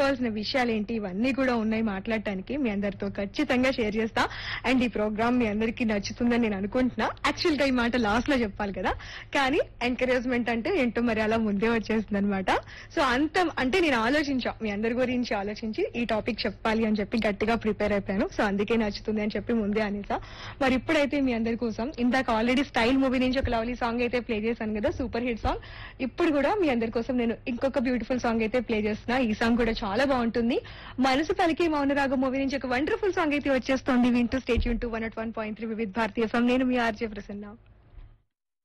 తెలుసుకోవాల్సిన విషయాలు ఏంటి ఇవన్నీ కూడా ఉన్నాయి మాట్లాడటానికి మీ అందరితో ఖచ్చితంగా షేర్ చేస్తా అండ్ ఈ ప్రోగ్రామ్ మీ అందరికీ నచ్చుతుందని నేను అనుకుంటున్నా యాక్చువల్ గా ఈ మాట లాస్ట్ లో చెప్పాలి కదా కానీ ఎంకరేజ్మెంట్ అంటే ఏంటో మరి అలా ముందే వచ్చేస్తుంది అనమాట సో అంత అంటే నేను ఆలోచించా మీ అందరి గురించి ఆలోచించి ఈ టాపిక్ చెప్పాలి అని చెప్పి గట్టిగా ప్రిపేర్ అయిపోయాను సో అందుకే నచ్చుతుంది అని చెప్పి ముందే అనేసా మరి ఇప్పుడైతే మీ అందరి కోసం ఇందాక ఆల్రెడీ స్టైల్ మూవీ నుంచి ఒక లవ్లీ సాంగ్ అయితే ప్లే చేశాను కదా సూపర్ హిట్ సాంగ్ ఇప్పుడు కూడా మీ అందరి కోసం నేను ఇంకొక బ్యూటిఫుల్ సాంగ్ అయితే ప్లే చేస్తున్నా ఈ సాంగ్ కూడా చాలా బాగుంటుంది మనసు పలికి మౌనరాగం మూవీ నుంచి ఒక వండర్ఫుల్ సాంగ్ అయితే వచ్చేస్తోంది వింటూ స్టేట్ యూన్ two one one point three with భారతీయ నేను మీ ఆర్జే ప్రసన్న